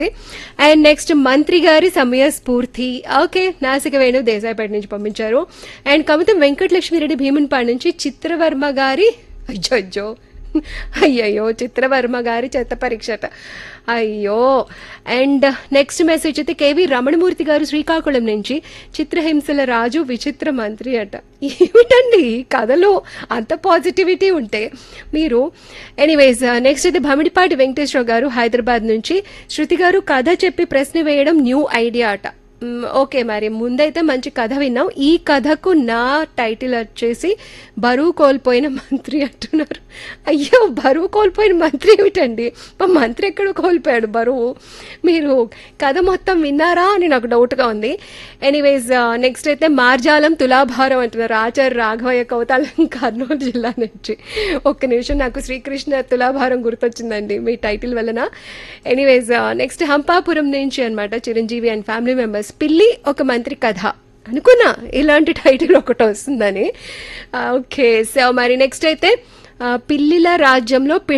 and next మంత్రి గారి సమయ స్ఫూర్తి ఓకే నాసిక వేణు దేశాయిపేట నుంచి పంపించారు అండ్ కవితం వెంకటలక్ష్మిరెడ్డి భీమునిపాడు నుంచి చిత్రవర్మ గారి అయ్యో అయ్యో అయ్యయ్యో చిత్రవర్మ గారి చెత్త పరీక్షట అయ్యో అండ్ నెక్స్ట్ మెసేజ్ అయితే కేవి రమణమూర్తి గారు శ్రీకాకుళం నుంచి చిత్రహింసల రాజు విచిత్ర మంత్రి అట ఏమిటండి ఈ కథలో అంత పాజిటివిటీ ఉంటే మీరు ఎనీవేస్ నెక్స్ట్ అయితే భమిడిపాటి వెంకటేశ్వర గారు హైదరాబాద్ నుంచి శృతి గారు కథ చెప్పి ప్రశ్న వేయడం న్యూ ఐడియా అట మ్, ఓకే మరి ముందైతే మంచి కథ విన్నాం ఈ కథకు నా టైటిల్ వచ్చేసి బరువు కోల్పోయిన మంత్రి అంటున్నారు అయ్యో బరువు కోల్పోయిన మంత్రి ఏమిటండి మా మంత్రి ఎక్కడ కోల్పోయాడు బరువు మీరు కథ మొత్తం విన్నారా అని నాకు డౌట్గా ఉంది ఎనీవేస్ నెక్స్ట్ అయితే మార్జాలం తులాభారం అంటున్నారు ఆచార్య రాఘవయ్య కౌతాలం కర్నూలు జిల్లా నుంచి ఒక్క నిమిషం నాకు శ్రీకృష్ణ తులాభారం గుర్తొచ్చిందండి మీ టైటిల్ వలన ఎనీవేస్ నెక్స్ట్ హంపాపురం నుంచి అన్నమాట చిరంజీవి అండ్ ఫ్యామిలీ మెంబర్స్ పిల్లి ఒక మంత్రి కథ అనుకున్నా ఇలాంటి టైటిల్ ఒకటి వస్తుందని ఓకే సో మరి నెక్స్ట్ అయితే ఆ, పిల్లిల రాజ్యంలో పి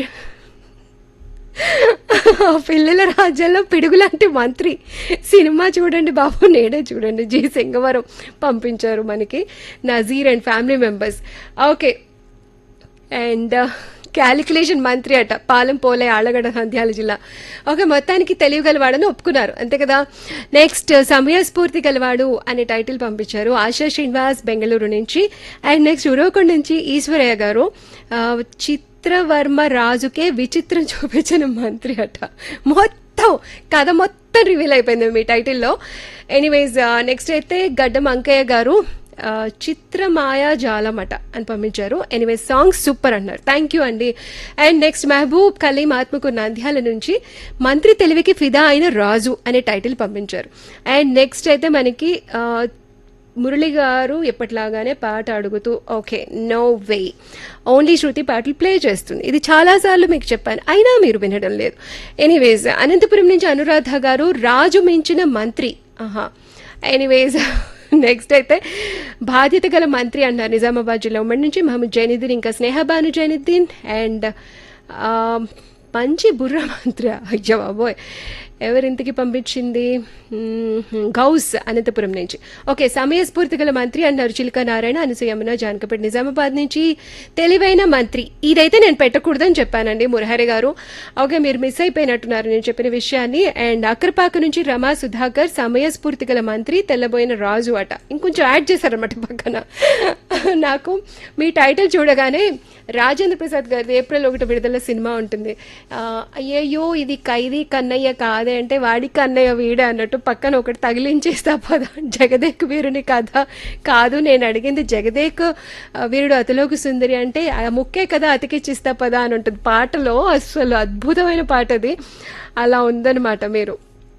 పిల్లల రాజ్యంలో పిడుగులాంటి మంత్రి సినిమా చూడండి బాబు నేడే చూడండి జి సింగవరం పంపించారు మనకి Nazeer and family members okay and calculation మంత్రి అట పాలెం పోలే ఆళ్ళగడ్డ నంద్యాల జిల్లా ఓకే మొత్తానికి తెలియగలవాడని ఒప్పుకున్నారు అంతే కదా నెక్స్ట్ సమయస్ఫూర్తి గలవాడు అనే టైటిల్ పంపించారు ఆశా శ్రీనివాస్ బెంగళూరు నుంచి అండ్ నెక్స్ట్ ఉరవకొండ నుంచి ఈశ్వరయ్య గారు ఆ, చిత్రవర్మ రాజుకే విచిత్రం చూపించిన మంత్రి అట మొత్తం కథ మొత్తం రివీల్ అయిపోయింది మీ టైటిల్లో ఎనీవేస్ నెక్స్ట్ అయితే గడ్డం అంకయ్య గారు ఆ, చిత్ర మాయాజాలం అట అని పంపించారు ఎనీవే సాంగ్ సూపర్ అన్నారు థ్యాంక్ యూ అండి అండ్ నెక్స్ట్ మహబూబ్ కలీం ఆత్మకు నంద్యాల నుంచి మంత్రి తెలివికి ఫిదా అయిన రాజు అనే టైటిల్ పంపించారు అండ్ నెక్స్ట్ అయితే మనకి ఆ, మురళి గారు ఎప్పటిలాగానే పాట అడుగుతూ okay no way only Shruti పాటలు ప్లే చేస్తుంది ఇది చాలాసార్లు మీకు చెప్పాను అయినా మీరు వినడం లేదు ఎనీవేస్ అనంతపురం నుంచి అనురాధ గారు రాజు మించిన మంత్రి ఆహా ఎనీవేస్ నెక్స్ట్ అయితే బాధ్యత గల మంత్రి అన్నారు నిజామాబాద్ జిల్లా ఉమ్మడి నుంచి మహమ్మద్ జైనుద్దీన్ ఇంకా స్నేహబాను జైనుద్దీన్ అండ్ ఆ, మంచి బుర్ర మంత్రి అయ్యో బాబోయ్ ఎవరింతకి పంపించింది మ్మ్, గౌస్ అనంతపురం నుంచి ఓకే సమయస్ఫూర్తి గల మంత్రి అన్నారు చిలక నారాయణ అనసూయమ్మన జానకపేట నిజామాబాద్ నుంచి తెలివైన మంత్రి ఇదైతే నేను పెట్టకూడదని చెప్పానండి మురహరి గారు ఓకే మీరు మిస్ అయిపోయినట్టున్నారు నేను చెప్పిన విషయాన్ని అండ్ అక్కరపాక నుంచి రమా సుధాకర్ సమయస్ఫూర్తి గల మంత్రి తెల్లబోయిన రాజు అట ఇంకొంచెం యాడ్ చేశారన్నమాట పక్కన నాకు మీ టైటిల్ చూడగానే రాజేంద్ర ప్రసాద్ గారి ఏప్రిల్ ఒకటి విడుదల సినిమా ఉంటుంది ఆ, అయ్యయ్యో ఇది ఖైదీ కన్నయ్య కాదే అంటే వాడి కన్నయ్య వీడే అన్నట్టు పక్కన ఒకటి తగిలించేస్తా పద జగదేక్ వీరుని కథ కాదు నేను అడిగింది జగదేక్ ఆ, వీరుడు అతిలోకి సుందరి అంటే ఆ ముక్కే కదా అతికిచ్చిస్తా పద అని ఉంటుంది పాటలో అసలు అద్భుతమైన పాట అది అలా ఉందన్నమాట మీరు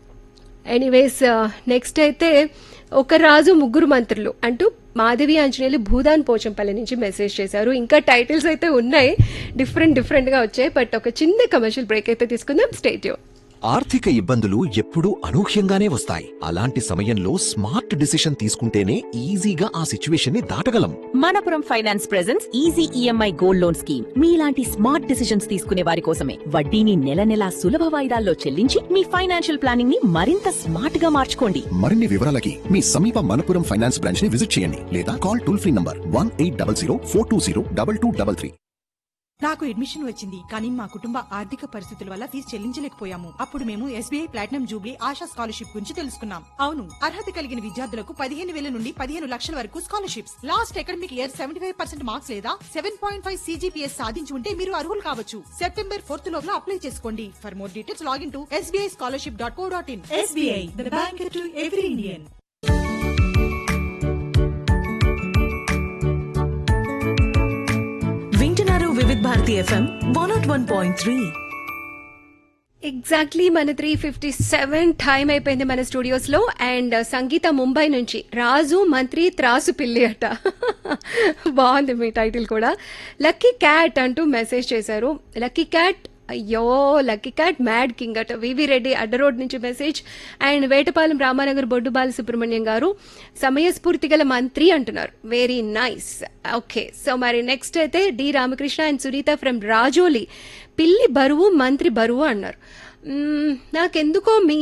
ఎనీవేస్ నెక్స్ట్ అయితే ఒక రాజు ముగ్గురు మంత్రులు అంటూ మాధవి ఆంజనేయులు భూదాన్ పోచంపల్లి నుంచి మెసేజ్ చేశారు ఇంకా టైటిల్స్ అయితే ఉన్నాయి డిఫరెంట్ డిఫరెంట్గా వచ్చాయి బట్ ఒక చిన్న కమర్షియల్ బ్రేక్ అయితే తీసుకుందాం స్టేట్యూ ఆర్థిక ఇబ్బందులు ఎప్పుడూ అనూహ్యంగానే వస్తాయి అలాంటి సమయంలో స్మార్ట్ డిసిషన్ తీసుకుంటేనే ఈజీగా ఆ సిచ్యువేషన్ ని దాటగలం Manappuram finance presence easy EMI gold loan scheme మీలాంటి స్మార్ట్ డిసిషన్స్ తీసుకునే వారి కోసమే వడ్డీని నెల నెలా సులభ వాయిదాల్లో చెల్లించి మీ ఫైనాన్షియల్ ప్లానింగ్ ని మరింత స్మార్ట్ గా మార్చుకోండి మరిన్ని వివరాలకి మీ సమీప మనపురం ఫైనాన్స్ బ్రాంచ్ ని విజిట్ చేయండి లేదా call toll free number one eight double zero four two zero double two double three నాకు అడ్మిషన్ వచ్చింది కానీ మా కుటుంబ ఆర్థిక పరిస్థితుల వల్ల ఫీజు చెల్లించలేకపోయాము అప్పుడు మేము SBI platinum jubilee Asha scholarship గురించి తెలుసుకున్నాం అవును అర్హత కలిగిన విద్యార్థులకు పదిహేను వేల నుండి పదిహేను లక్షల వరకు scholarships last academic year seventy five percent marks లేదా సెవెన్ పాయింట్ ఫైవ్ సీజీపీఎస్ సాధించి ఉంటే మీరు అర్హులు కావచ్చు సెప్టెంబర్ ఫోర్త్ లోపల అప్లై చేసుకోండి for more details login to SBI scholarship dot co dot in SBI the bank to every Indian వింటున్నారు Vividh Bharati FM one nought one point three exactly మన three fifty seven time అయిపోయింది మన స్టూడియోస్లో and సంగీత ముంబై నుంచి రాజు మంత్రి త్రాసు పిల్లి అట బాగుంది మీ టైటిల్ కూడా లక్కీ క్యాట్ అంటూ మెసేజ్ చేశారు లక్కీ క్యాట్ అయ్యో లక్కీ క్యాట్ మ్యాడ్ కింగ్ అట వివి రెడ్డి అడ్డ రోడ్ నుంచి మెసేజ్ అండ్ వేటపాలెం రామానగర్ బొడ్డు బాలసుబ్రహ్మణ్యం గారు సమయస్ఫూర్తి గల మంత్రి అంటున్నారు వెరీ నైస్ ఓకే సో మరి నెక్స్ట్ అయితే D Ramakrishna and Sunitha from Rajoli పిల్లి బరువు మంత్రి బరువు అన్నారు మ్మ్, నాకెందుకో మీ